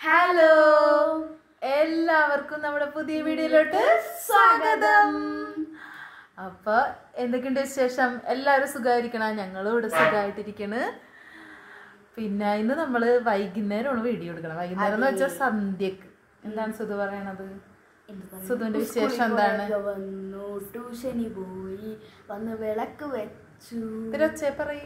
Hello എല്ലാവർക്കും നമ്മുടെ പുതിയ വീഡിയോയിലോട്ട് സ്വാഗതം അപ്പൊ എന്തൊക്കെയുണ്ട് വിശേഷം എല്ലാവരും സുഖമായിരിക്കണം ഞങ്ങളും ഇവിടെ സുഖമായിട്ടിരിക്കണ് പിന്നെ ഇന്ന് നമ്മള് വൈകുന്നേരമാണ് വീഡിയോ എടുക്കണം വൈകുന്നേരം എന്ന് വെച്ചാൽ സന്ധ്യക്ക് എന്താണ് സുധു പറയണത് സുധുവിന്റെ വിശേഷം എന്താണ് സ്കൂളിൽ വന്നു ട്യൂഷന് പോയി വന്ന് വിളക്ക് വെച്ചു തിരച്ചേ പറയും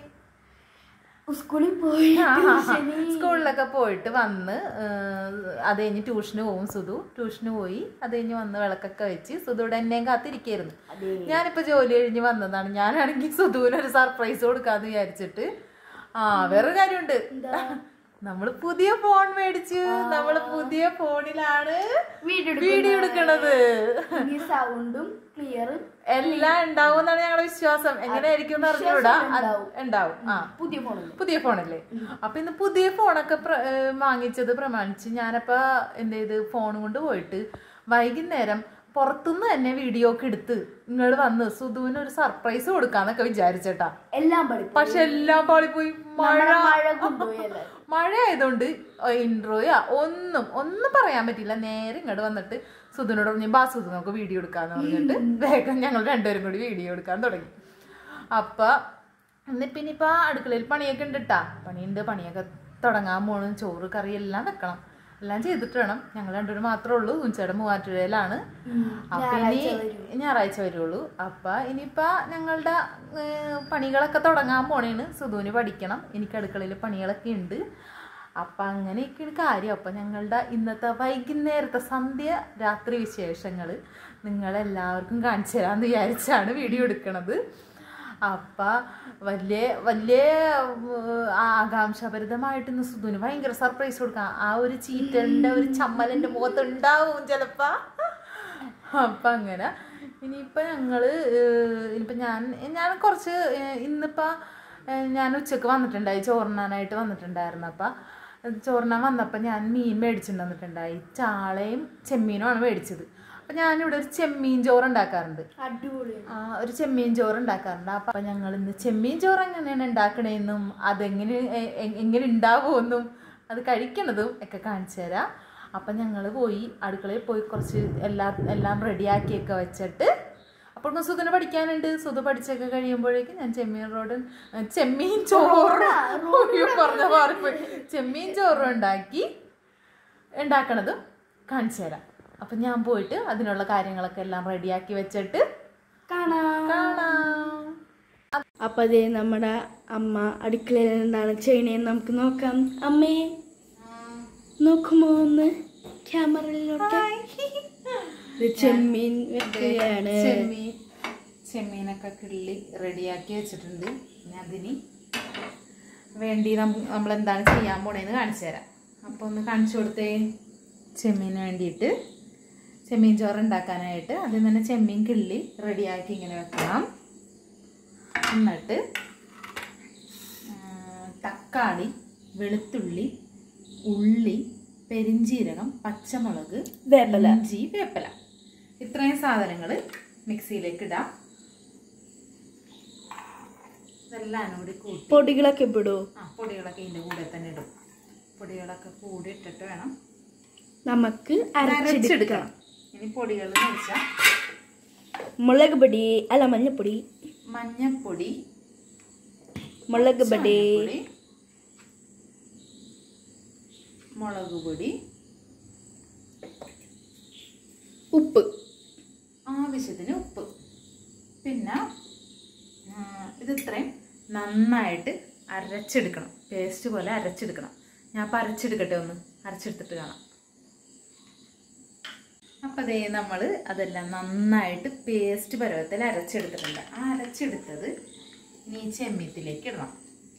സ്കൂളിൽ പോയി ട്യൂഷന് സ്കൂളിലൊക്കെ പോയിട്ട് വന്ന് ഏഹ്, അത് കഴിഞ്ഞ് ട്യൂഷന് പോകും സുധു ട്യൂഷന് പോയി അത് കഴിഞ്ഞ് വന്ന് വിളക്കൊക്കെ വെച്ച് സുധുവിടെ എന്നെയും കാത്തിരിക്കായിരുന്നു അതെ ഞാനിപ്പോ ജോലി കഴിഞ്ഞ് വന്നതാണ് ഞാനാണെങ്കിൽ സുധുവിന് ഒരു സർപ്രൈസ് കൊടുക്കാന്ന് വിചാരിച്ചിട്ട് ആ വേറെ കാര്യമുണ്ട് നമ്മള് പുതിയ ഫോൺ മേടിച്ചു നമ്മള് പുതിയ ഫോണിലാണ് വീഡിയോ വീഡിയോ എടുക്കണത് ഇനി സൗണ്ടും ക്ലിയറും എല്ലാം ഉണ്ടാവും എന്നാണ് ഞങ്ങളുടെ വിശ്വാസം എങ്ങനെയായിരിക്കും എന്ന് അറിഞ്ഞൂടാ അത് ഉണ്ടാവും ആ പുതിയ ഫോണല്ലേ പുതിയ ഫോണല്ലേ അപ്പൊ ഇന്ന് പുതിയ ഫോണൊക്കെ പ്ര- ഏർ വാങ്ങിച്ചത് പ്രമാണിച്ച് ഞാനപ്പോ എന്ത് ചെയ്ത് ഫോൺ കൊണ്ട് പോയിട്ട് വൈകുന്നേരം പുറത്തുനിന്ന് തന്നെ വീഡിയോ ഒക്കെ എടുത്ത് ഇങ്ങോട്ട് വന്ന് സുധുവിന് ഒരു സർപ്രൈസ് കൊടുക്കാന്നൊക്കെ വിചാരിച്ചേട്ടാ എല്ലാം പഠിക്കും പക്ഷെ എല്ലാം പാളിപ്പോയി മഴ മഴ കൊണ്ടുപോയി അല്ലേ മഴ ആയതുകൊണ്ട് ഇൻട്രോയാ ഒന്നും ഒന്നും പറയാൻ പറ്റില്ല നേരെ ഇങ്ങോട്ട് വന്നിട്ട് സുധുനോട് പറഞ്ഞു ബാ സുധു നമുക്ക് വീഡിയോ എടുക്കാന്ന് പറഞ്ഞിട്ട് വേഗം ഞങ്ങൾ രണ്ടുപേരും കൂടി വീഡിയോ എടുക്കാൻ തുടങ്ങി അപ്പൊ എന്നിട്ട് പിന്നെ ഇപ്പൊ അടുക്കളയിൽ പണിയൊക്കെ ഉണ്ട് ട്ടാ പണിയുണ്ട് പണിയൊക്കെ തുടങ്ങാൻ പോണു ചോറ് കറി എല്ലാം വെക്കണം എല്ലാം ചെയ്തിട്ട് വേണം ഞങ്ങൾ രണ്ടുപേരും മാത്രമേ ഉള്ളൂ ഉച്ചയുടെ മൂവാറ്റുപുഴയിലാണ് അപ്പൊ ഇനി ഞായറാഴ്ച വരുള്ളൂ അപ്പൊ ഇനിയിപ്പോ ഞങ്ങളുടെ ഏർ, പണികളൊക്കെ തുടങ്ങാൻ പോണേണ് സുധുവിന് പഠിക്കണം എനിക്ക് അടുക്കളയിൽ പണികളൊക്കെ ഉണ്ട് അപ്പൊ അങ്ങനെയൊക്കെയാണ് കാര്യം അപ്പൊ ഞങ്ങളുടെ ഇന്നത്തെ വൈകുന്നേരത്തെ സന്ധ്യ രാത്രി വിശേഷങ്ങൾ നിങ്ങളെല്ലാവർക്കും കാണിച്ചു തരാമെന്ന് വിചാരിച്ചാണ് വീഡിയോ എടുക്കണത് അപ്പ വലിയ വലിയ ഉം, ആകാംക്ഷാഭരിതമായിട്ട് ഇന്ന് സുധുവിന് ഭയങ്കര സർപ്രൈസ് കൊടുക്കാം ആ ഒരു ചീറ്റലിന്റെ ഒരു ചമ്മലിന്റെ മുഖത്ത് ഉണ്ടാവും ചിലപ്പോ അപ്പൊ അങ്ങനെ ഇനിയിപ്പോ ഞങ്ങള് ഏഹ്, ഇനിയിപ്പോ ഞാൻ ഞാൻ കുറച്ച് ഏഹ്, ഇന്നിപ്പോ ഏഹ്, ഞാൻ ഉച്ചക്ക് വന്നിട്ടുണ്ടായി ചോറിനാനായിട്ട് വന്നിട്ടുണ്ടായിരുന്നു അപ്പൊ ചോറിനാൻ വന്നപ്പോൾ ഞാൻ മീൻ മേടിച്ചിട്ട് വന്നിട്ടുണ്ടായി ചാളയും ചെമ്മീനുമാണ് മേടിച്ചത് അപ്പൊ ഞാനിവിടെ ഒരു ചെമ്മീൻ ചോറ് ഉണ്ടാക്കാറുണ്ട് അടിപൊളി ആ, ഒരു ചെമ്മീൻ ചോറ് ഉണ്ടാക്കാറുണ്ട് അപ്പൊ ഞങ്ങൾ ഇന്ന് ചെമ്മീൻ ചോറ് എങ്ങനെയാണ് ഉണ്ടാക്കണേന്നും അതെങ്ങനെ എ- എ- എങ്ങനെ ഉണ്ടാവുമെന്നും അത് കഴിക്കണതും ഒക്കെ കാണിച്ചു തരാം അപ്പം ഞങ്ങൾ പോയി അടുക്കളയിൽ പോയി കുറച്ച് എല്ലാ എല്ലാം റെഡിയാക്കിയൊക്കെ വെച്ചിട്ട് അപ്പോൾ സുധുന് പഠിക്കാനുണ്ട് സുധു പഠിച്ചൊക്കെ കഴിയുമ്പോഴേക്കും ഞാൻ ചെമ്മീൻ റോഡ് ചെമ്മീൻ ചോറ് അയ്യോ, പറഞ്ഞ മാറിപ്പോയി ചെമ്മീൻ ചോറ് ഉണ്ടാക്കി ഉണ്ടാക്കണതും കാണിച്ചു തരാം അപ്പം ഞാൻ പോയിട്ട് അതിനുള്ള കാര്യങ്ങളൊക്കെ എല്ലാം റെഡിയാക്കി വെച്ചിട്ട് കാണാം കാണാം അപ്പൊ അതേ നമ്മുടെ അമ്മ അടുക്കളയിൽ എന്താണ് ചെയ്യണേന്ന് നമുക്ക് നോക്കാം അമ്മേ നോക്കുമോ ഒന്ന് ക്യാമറയിലോട്ട് ഇത് ചെമ്മീൻ വെക്കുകയാണ് ചെമ്മീൻ ചെമ്മീനൊക്കെ കിള്ളി റെഡിയാക്കി വെച്ചിട്ടുണ്ട് ഇനി അതിന് വേണ്ടി നമ്മൾ എന്താണ് ചെയ്യാൻ പോണേന്ന് കാണിച്ചു തരാം അപ്പോൾ ഒന്ന് കാണിച്ചു കൊടുത്തേ ചെമ്മീന് വേണ്ടിയിട്ട് ചെമ്മീൻ ചോറ് ഉണ്ടാക്കാനായിട്ട് ആദ്യം തന്നെ ചെമ്മീൻ കിള്ളി റെഡിയാക്കി ഇങ്ങനെ വെക്കണം എന്നിട്ട് ആ, തക്കാളി വെളുത്തുള്ളി ഉള്ളി പെരിഞ്ചീരകം പച്ചമുളക് വേപ്പില ഇഞ്ചി വേപ്പില ഇത്രയും സാധനങ്ങൾ മിക്സിയിലേക്ക് ഇടാം ഇതെല്ലാം കൂടി കൂട്ടി പൊടികളൊക്കെ ഇടൂ ആ പൊടികളൊക്കെ ഇതിൻ്റെ കൂടെ തന്നെ ഇടും പൊടികളൊക്കെ കൂടി ഇട്ടിട്ട് വേണം നമുക്ക് അരച്ചെടുക്കാം അരച്ചെടുക്കണം ഇനി പൊടികൾ എന്ന് വെച്ചാൽ മുളക് പൊടി അല്ല മഞ്ഞപ്പൊടി മഞ്ഞപ്പൊടി മുളക് പൊടി മഞ്ഞപ്പൊടി, മുളക് പൊടി ഉപ്പ് ആവശ്യത്തിന് ഉപ്പ് പിന്നെ ആ, ഇത് ഇത്രയും നന്നായിട്ട് അരച്ചെടുക്കണം പേസ്റ്റ് പോലെ അരച്ചെടുക്കണം ഞാൻ അപ്പം അരച്ചെടുക്കട്ടെ ഒന്ന് അരച്ചെടുത്തിട്ട് കാണാം അപ്പം അതേ നമ്മൾ അതെല്ലാം നന്നായിട്ട് പേസ്റ്റ് പരുവത്തിൽ അരച്ചെടുത്തിട്ടുണ്ട് ആ അരച്ചെടുത്തത് ഇനി ഈ ചെമ്മീത്തിലേക്ക് ഇടണം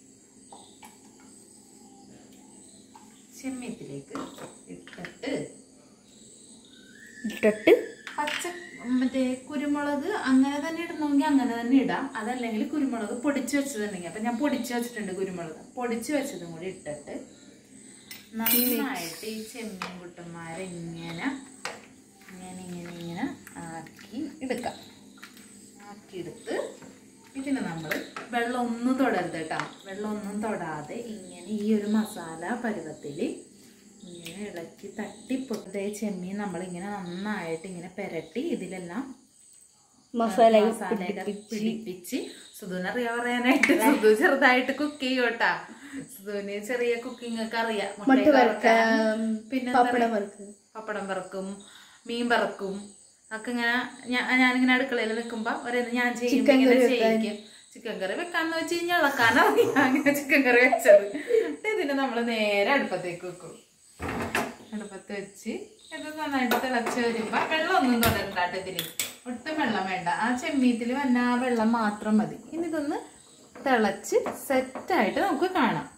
ചെമ്മീത്തിലേക്ക് ഇട്ടിട്ട് ഇട്ടിട്ട് പച്ച മറ്റേ കുരുമുളക് അങ്ങനെ തന്നെ ഇടണമെങ്കിൽ അങ്ങനെ തന്നെ ഇടാം അതല്ലെങ്കിൽ കുരുമുളക് പൊടിച്ചു വെച്ചതുണ്ടെങ്കിൽ അപ്പം ഞാൻ പൊടിച്ചു വെച്ചിട്ടുണ്ട് കുരുമുളക് പൊടിച്ചു വെച്ചതും കൂടി ഇട്ടിട്ട് നന്നായിട്ട് ഈ ചെമ്മീൻ കുട്ടന്മാരെ ഇങ്ങനെ ഇങ്ങനെ ഇങ്ങനെ ഇങ്ങനെ ആക്കി എടുക്കാം ആക്കിയെടുത്ത് ഇതിന് നമ്മൾ വെള്ളം ഒന്നും തൊടരുത് കേട്ടോ വെള്ളം ഒന്നും തൊടാതെ ഇങ്ങനെ ഈ ഒരു മസാല പരുവത്തിൽ ഇങ്ങനെ ഇളക്കി തട്ടിപ്പൊട്ടേ ചെമ്മീൻ നമ്മളിങ്ങനെ നന്നായിട്ട് ഇങ്ങനെ പെരട്ടി ഇതിലെല്ലാം മസാല മസാലയൊക്കെ പിടിപ്പിച്ച് സുധുവിന് അറിയാ പറയാനായിട്ട് സുധു ചെറുതായിട്ട് കുക്ക് ചെയ്യോട്ടാ സുധുവിന് ചെറിയ കുക്കിംഗ് ഒക്കെ അറിയാം മുട്ട മുട്ടയൊക്കെ വറുക്കാം, വറുക്കാൻ. പിന്നെ എന്താ പപ്പടം പറയാ? വറുക്കും. പപ്പടം വറക്കും മീൻ വറക്കും ഒക്കെ ഇങ്ങനെ ഞാ- ഞാനിങ്ങനെ അടുക്കളയിൽ നിൽക്കുമ്പോ ഓരോന്ന് ഞാൻ ചെയ്യുമ്പോ ചിക്കൻ ഇങ്ങനെ കറി വെക്കാൻ. ചെയ്യിക്കും ചിക്കൻ കറി വെക്കാന്ന് വെച്ച് കഴിഞ്ഞാൽ ഇളക്കാനറിയാം അങ്ങനെ ചിക്കൻ കറി വെച്ചത് എന്നിട്ട് ഇതിന് നമ്മൾ നേരെ അടുപ്പത്തേക്ക് വെക്കും അടുപ്പത്ത് വെച്ച് ഇത് നന്നായിട്ട് തിളച്ച് വരുമ്പോ വെള്ളമൊന്നും തുടരണ്ടാട്ട് ഇതില് ഒട്ടും വെള്ളം വേണ്ട ആ ചെമ്മീത്തിൽ വന്ന ആ വെള്ളം മാത്രം മതി ഇനി ഇതൊന്ന് തിളച്ച് സെറ്റായിട്ട് നമുക്ക് കാണാം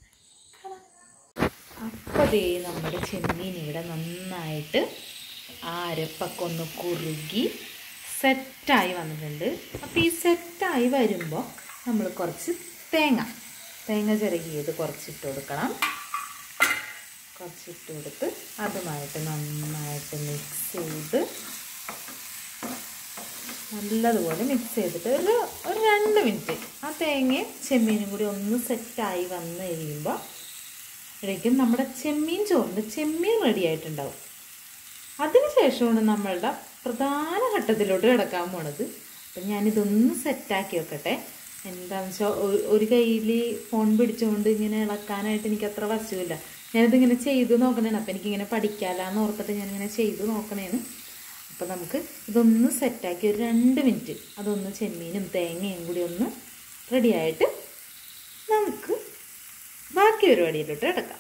അപ്പോൾ ദേ നമ്മുടെ ചെമ്മീൻ ഇവിടെ നന്നായിട്ട് ആ അരപ്പൊക്കെ ഒന്ന് കുറുകി സെറ്റായി വന്നിട്ടുണ്ട് അപ്പോൾ ഈ സെറ്റായി വരുമ്പോൾ നമ്മൾ കുറച്ച് തേങ്ങ തേങ്ങ ചിരകിയത് കുറച്ചിട്ട് കൊടുക്കണം കുറച്ചിട്ട് കൊടുത്ത് അതുമായിട്ട് നന്നായിട്ട് മിക്സ് ചെയ്ത് നല്ലതുപോലെ മിക്സ് ചെയ്തിട്ട് ഒരു ഒരു രണ്ട് മിനിറ്റ് ആ തേങ്ങയും ചെമ്മീനും കൂടി ഒന്ന് സെറ്റായി വന്ന് കഴിയുമ്പോൾ ഇടയ്ക്കും നമ്മുടെ ചെമ്മീൻ ചോറിൻ്റെ ചെമ്മീൻ റെഡി ആയിട്ടുണ്ടാവും അതിനുശേഷമാണ് നമ്മളുടെ പ്രധാന ഘട്ടത്തിലോട്ട് കിടക്കാൻ പോണത് അപ്പം ഞാനിതൊന്ന് സെറ്റാക്കി വെക്കട്ടെ എന്താണെന്ന് വെച്ചാൽ ഒരു കയ്യിൽ ഫോൺ പിടിച്ചുകൊണ്ട് ഇങ്ങനെ ഇളക്കാനായിട്ട് എനിക്ക് അത്ര വശമില്ല ഞാനിതിങ്ങനെ ചെയ്തു നോക്കണേണ് അപ്പം എനിക്കിങ്ങനെ പഠിക്കാലാന്ന് ഓർത്തിട്ട് ഞാനിങ്ങനെ ചെയ്തു നോക്കണേന്ന് അപ്പം നമുക്ക് ഇതൊന്ന് സെറ്റാക്കി ഒരു രണ്ട് മിനിറ്റ് അതൊന്ന് ചെമ്മീനും തേങ്ങയും കൂടി ഒന്ന് റെഡിയായിട്ട് നമുക്ക് ബാക്കി പരിപാടിയിലോട്ട് കിടക്കാം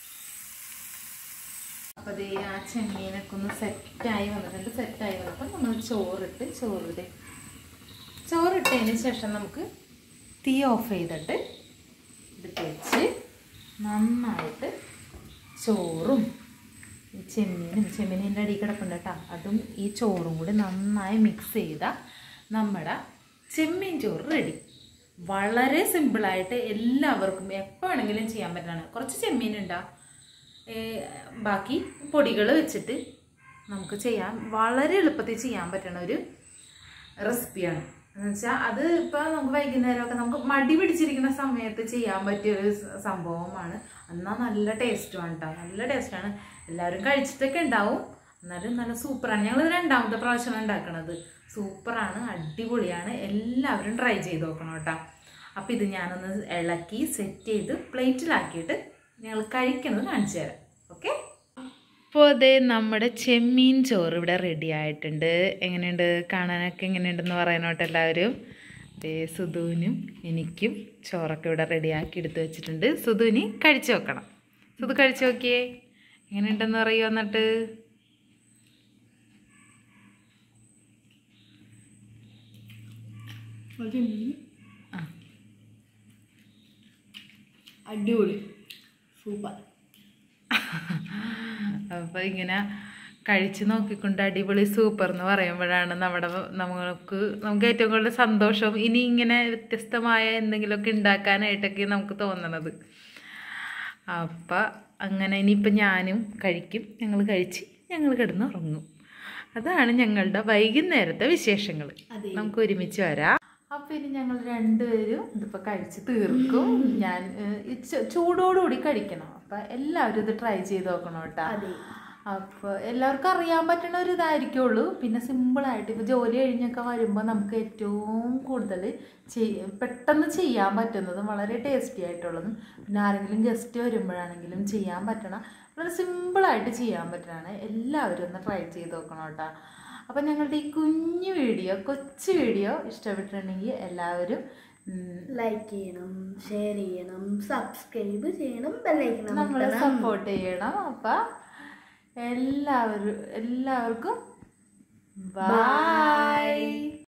അപ്പോൾ ദേ ആ ചെമ്മീനൊക്കെ ഒന്ന് സെറ്റായി വന്നിട്ടുണ്ട് സെറ്റായി വന്നപ്പോൾ നമ്മൾ ചോറിട്ട് ചോറിട്ട് ചോറിട്ടതിന് ശേഷം നമുക്ക് തീ ഓഫ് ചെയ്തിട്ട് ഇതിട്ട് വെച്ച് നന്നായിട്ട് ചോറും ഈ ചെമ്മീനും ചെമ്മീനിൻ്റെ അടിയിൽ കിടപ്പുണ്ട് കേട്ടോ അതും ഈ ചോറും കൂടി നന്നായി മിക്സ് ചെയ്ത നമ്മുടെ ചെമ്മീൻ ചോറ് റെഡി വളരെ സിമ്പിളായിട്ട് എല്ലാവർക്കും എപ്പോൾ വേണമെങ്കിലും ചെയ്യാൻ പറ്റുന്നതാണ് കുറച്ച് ചെമ്മീൻ ഉണ്ടാ ബാക്കി പൊടികൾ വെച്ചിട്ട് നമുക്ക് ചെയ്യാൻ വളരെ എളുപ്പത്തിൽ ചെയ്യാൻ പറ്റുന്ന ഒരു റെസിപ്പിയാണ് എന്ന് വെച്ചാൽ അത് ഇപ്പോൾ നമുക്ക് വൈകുന്നേരമൊക്കെ നമുക്ക് മടി പിടിച്ചിരിക്കുന്ന സമയത്ത് ചെയ്യാൻ പറ്റിയ ഒരു സ- സംഭവമാണ് എന്നാൽ നല്ല ടേസ്റ്റുമാണ് കേട്ടോ നല്ല ടേസ്റ്റാണ് എല്ലാവരും കഴിച്ചിട്ടൊക്കെ ഉണ്ടാവും എന്നാലും നല്ല സൂപ്പറാണ് ഞങ്ങൾ രണ്ടാമത്തെ പ്രാവശ്യമാണ് ഉണ്ടാക്കണത് സൂപ്പറാണ് അടിപൊളിയാണ് എല്ലാവരും ട്രൈ ചെയ്ത് നോക്കണം കേട്ടോ അപ്പോൾ ഇത് ഞാനൊന്ന് ഇളക്കി സെറ്റ് ചെയ്ത് പ്ലേറ്റിലാക്കിയിട്ട് ഞങ്ങൾ കഴിക്കുന്നത് കാണിച്ചു തരാം ഓക്കെ അപ്പോൾ അതേ നമ്മുടെ ചെമ്മീൻ ചോറ് ഇവിടെ റെഡി ആയിട്ടുണ്ട് എങ്ങനെയുണ്ട് കാണാനൊക്കെ എങ്ങനെയുണ്ടെന്ന് പറയാനോട്ട് എല്ലാവരും ദേ സുധുവിനും എനിക്കും ചോറൊക്കെ ഇവിടെ റെഡിയാക്കി എടുത്ത് വെച്ചിട്ടുണ്ട് സുധുവിന് കഴിച്ചു നോക്കണം സുധു കഴിച്ചു നോക്കിയേ എങ്ങനെയുണ്ടെന്ന് പറയുമോ എന്നിട്ട് ആ അടിപൊളി സൂപ്പർ അപ്പോൾ ഇങ്ങനെ കഴിച്ച് നോക്കിക്കൊണ്ട് അടിപൊളി സൂപ്പർ എന്ന് പറയുമ്പോഴാണ് നമ്മുടെ നമുക്ക് നമുക്ക് ഏറ്റവും കൂടുതൽ സന്തോഷം ഇനി ഇങ്ങനെ വ്യത്യസ്തമായ എന്തെങ്കിലുമൊക്കെ ഉണ്ടാക്കാനായിട്ടൊക്കെ നമുക്ക് തോന്നണത് അപ്പം അങ്ങനെ ഇനിയിപ്പോൾ ഞാനും കഴിക്കും ഞങ്ങൾ കഴിച്ച് ഞങ്ങൾ കിടന്ന് ഉറങ്ങും അതാണ് ഞങ്ങളുടെ വൈകുന്നേരത്തെ വിശേഷങ്ങൾ അതെ. നമുക്ക് ഒരുമിച്ച് വരാം അപ്പം ഇനി ഞങ്ങൾ രണ്ടുപേരും ഇതിപ്പോൾ കഴിച്ച് തീർക്കും ഞാൻ ഏഹ്, ഈ ച- ചൂടോടുകൂടി കഴിക്കണം അപ്പം എല്ലാവരും ഇത് ട്രൈ ചെയ്ത് നോക്കണം കേട്ടോ അതെ അപ്പോൾ എല്ലാവർക്കും അറിയാൻ പറ്റുന്ന ഒരു ഇതായിരിക്കുള്ളൂ പിന്നെ സിമ്പിളായിട്ട് ഇപ്പോൾ ജോലി കഴിഞ്ഞൊക്കെ വരുമ്പോൾ നമുക്ക് ഏറ്റവും കൂടുതൽ ചെയ് പെട്ടെന്ന് ചെയ്യാൻ പറ്റുന്നതും വളരെ ടേസ്റ്റി ആയിട്ടുള്ളതും പിന്നെ ആരെങ്കിലും ഗസ്റ്റ് വരുമ്പോഴാണെങ്കിലും ചെയ്യാൻ പറ്റണ വളരെ സിമ്പിളായിട്ട് ചെയ്യാൻ പറ്റണതാണ് എല്ലാവരും ഒന്ന് ട്രൈ ചെയ്ത് നോക്കണം കേട്ടോ അപ്പം ഞങ്ങളുടെ ഈ കുഞ്ഞു വീഡിയോ കൊച്ചു വീഡിയോ ഇഷ്ടപ്പെട്ടിട്ടുണ്ടെങ്കിൽ എല്ലാവരും ഉം, ലൈക്ക് ചെയ്യണം ഷെയർ ചെയ്യണം സബ്സ്ക്രൈബ് ചെയ്യണം ബെല്ലൈക്കണം നമ്മളെ സപ്പോർട്ട് ചെയ്യണം അപ്പം എല്ലാവരും എല്ലാവർക്കും ബൈ